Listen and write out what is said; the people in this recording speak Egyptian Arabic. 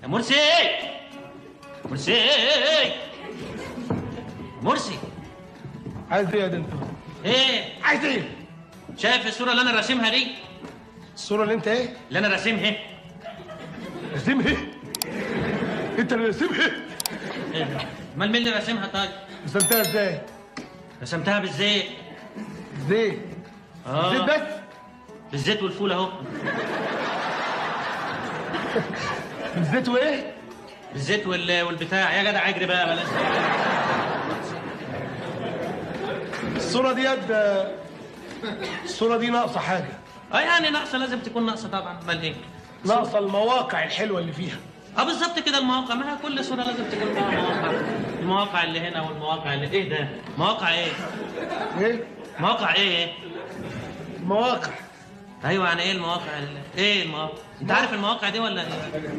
يا مرسي مرسي مرسي عايز ايه يا دنتو ايه عايز ايه شايف الصورة اللي انا راسمها دي الصوره اللي انت ايه اللي انا راسمها رسمها انت اللي رسمها ايه ده؟ امال مين اللي راسمها طيب رسمتها ازاي رسمتها بالزيت زيت اه زيت بس بالزيت والفول اهو الزيت وايه بالزيت وال... والبتاع يا جدع اجري بقى بلاش الصوره دي قد الصوره دي ناقصه حاجه اه يعني ناقصه لازم تكون ناقصه طبعا امال ايه ناقصه المواقع الحلوه اللي فيها اه بالظبط كده المواقع ما هي كل صوره لازم تكون فيها مواقع المواقع اللي هنا والمواقع اللي ايه ده مواقع ايه ايه مواقع ايه ايه المواقع ايوه يعني ايه المواقع اللي... ايه المواقع انت عارف المواقع دي ولا ايه